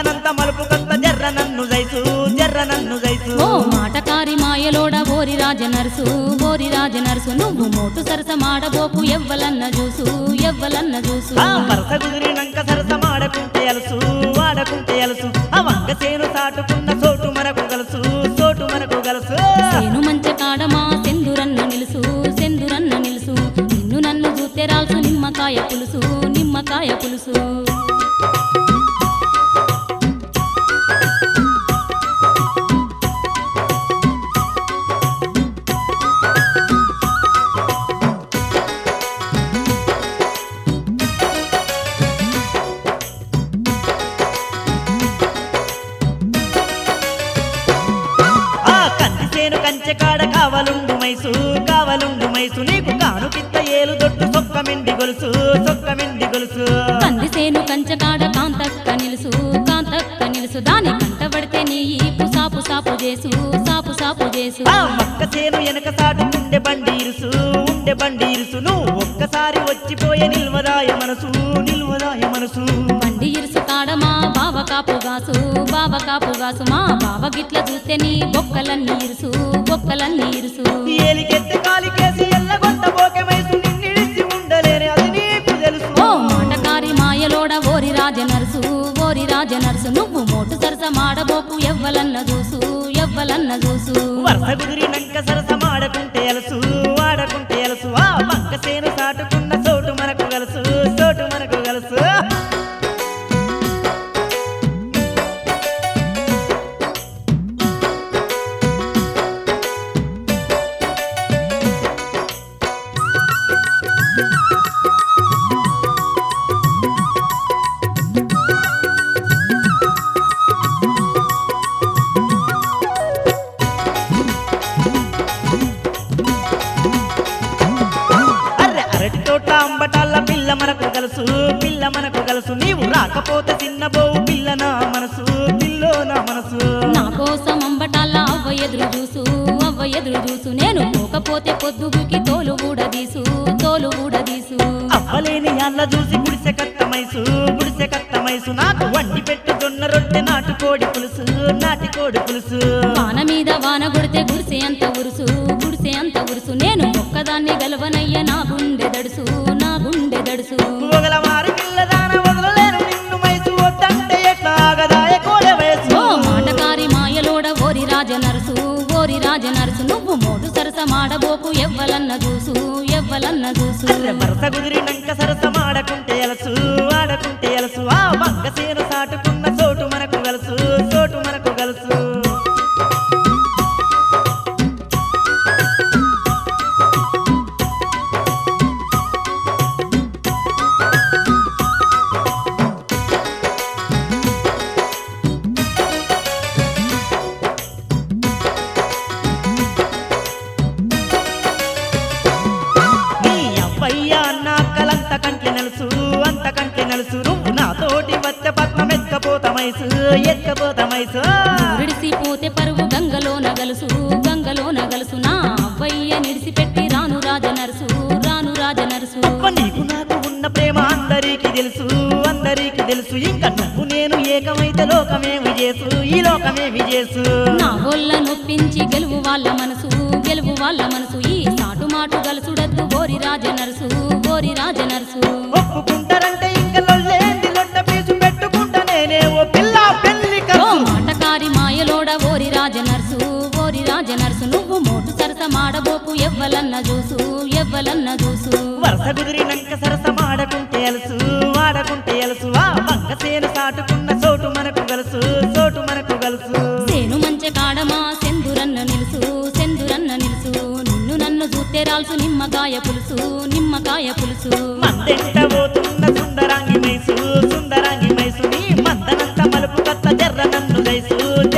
మందనంత మలుపు కొత్త జర్ర నన్ను జైసు జర్ర నన్ను జైసు ఓ మాటకారి మాయలోడ ఓరి రాజ నర్సు ఓరి రాజ నర్సు నువ్వు మోటు సరస మాడబోకు ఎవ్వలన్న చూసు ఎవ్వలన్న చూసు ఆ వరస కుదిరినంక సరస మాడకుంటే అలసు వాడకుంటే అలసు ఆ వంక సేను సాటుకున్న చోటు మనకు గలసు చోటు మనకు గలసు సేను మంచె కాడమా సెందురన్న నిలుసు సెందురన్న నిలుసు నిన్ను నన్ను చూస్తే రాల్సు నిమ్మకాయ పులుసు నిమ్మకాయ పులుసు ఆ కంది సేను కంచె కాడ కావలుండు మైసు కావలుండు మైసు నీకు కాను పిత్త ఏలు దొట్టు సొక్క మిండి గొలుసు సొక్క మిండి గొలుసు కంది సేను కంచె కాడ కాంతక్క నిలుసు కాంతక్క నిలుసు దాని కంట పడితే నీ ఈపు సాపు సాపు చేసు సాపు సాపు చేసు ఆ మక్క సేను వెనక సాటు ఉండే బండి ఇరుసు ఉండే బండి ఇరుసు నువ్వు ఒక్కసారి వచ్చిపోయే నిల్వదాయ మనసు నిల్వదాయ మనసు బండి ఇరుసు కాడమా బావ కాపు గాసు బావ కాపు గాసు మా బావ గిట్ల చూస్తే నీ బొక్కలన్నీ ఇరుసు బొక్కలన్నీ ఇరుసు ఏలికెత్తి కాలికేసి ఎల్లగొంట బోకె మైసు నిన్నిడిసి ఉండలేని అది నీకు తెలుసు ఓ మాటకారి మాయలోడ ఓరి రాజ నర్సు ఓరి రాజ నర్సు నువ్వు మోటు సరస మాడబోకు ఎవ్వలన్న చూసు ఎవ్వలన్న చూసు వరస కుదిరినంక సరస మాడకుంటే అలసు వాడకుంటే అలసు ఆ పక్క సేను సాటుకున్న చోటు మనకు గలసు చోటు మనకు గలసు అర్రె అరటి తోట అంబటాల పిల్ల మనకు గలసు పిల్ల మనకు గలసు నీవు రాకపోతే చిన్నబోవు పిల్ల నా మనసు పిల్లో నా మనసు నా కోసం అంబటాల అవ్వ ఎదురు చూసు అవ్వ ఎదురు చూసు నేను పోకపోతే పొద్దుగుకి తోలు ఊడదీసు తోలు ఊడదీసు అవ్వలేని అల్ల చూసి గుడిసె కట్టమైసు గుడిసె కట్టమైసు నాకు వండి పెట్టు జొన్న రొట్టె నాటుకోడి పులుసు నాటికోడి పులుసు వాన మీద వాన కొడితే గుడిసె అంత ఉరుసు గుడిసె అంత ఉరుసు నేను ఒక్కదాన్ని గెలవనయ్య నా గుండె దడుసు నా గుండె దడుసు ఒకల మారి పిల్లదాన వదలలేను నిన్ను మైసు వద్దంటే ఎట్లా ఆగదాయ కోడె వయసు ఓ మాటకారి మాయలోడ ఓరి రాజ నరసు ఓరి రాజ నరసు నువ్వు మోటు సరస మాడబోకు ఎవ్వలన్న చూసు ఎవ్వలన్న చూసు అర్రె వరస కుదిరినంక సరస మాడకుంటే ఎలసు ఆడకుంటే ఎలసు ఆ వంక సేను సాటుకున్న చోటు మనకు గలసు చోటు మనకు గలసు నీ అవ్వయ్య నాకలంత కంట్లె నలుసు అంత కంట్లె నలుసు నువ్వు నాతోటి వచ్చే పట్నం ఎత్కపోతమైసు ఎత్కపోతమైసు విడిసిపోతే పరువు గంగలో నగలుసు గంగలో నగలుసు నా అవ్వయ్య నిడిసిపెట్టి రాను రాజ నరసు రాను రాజ నరసు అప్ప నీకు నాకు ఉన్న ప్రేమ అందరికీ తెలుసు అందరికీ తెలుసు ఇంకా నువ్వు నేను ఏకమైతే లోకమేమి చేసు ఈ లోకమేమి చేసు నా వల్ల నొప్పించి గెలువు వాళ్ళ మనసు గెలువు వాళ్ళ మనసు ఈ సాటు మాటు గలుసుడద్దు ఓరి రాజ నరసు ఓరి రాజ నరసు ఒప్పుకుంటారంటే ఇంకా లొల్లేంది లొట్ట పీసు పెట్టుకుంటా నేనే ఓ పిల్ల పెళ్లి ఓ కలుసు మాటకారి మాయలోడ ఓరి రాజ నర్సు ఓరి రాజ నర్సు నువ్వు మోటు సరస మాడబోకు ఎవ్వలన్న చూసు ఎవ్వలన్న చూసు వరస కుదిరినంక సరస మాడకుంటే అలసు వాడకుంటే అలసు ఆ పక్క సేను సాటుకున్న చోటు మనకు గలసు చోటు మనకు గలసు సేను మంచె కాడమా సెందురన్న నిలుసు సెందురన్న నిలుసు నిన్ను నన్ను చూస్తే రాల్సు నిమ్మకాయ పులుసు నిమ్మకాయ పులుసు మందెంట పోతున్న సుందరాంగి మైసు సుందరాంగి మైసు నీ మందనంత మలుపు కత్త జర్ర నన్ను జైసు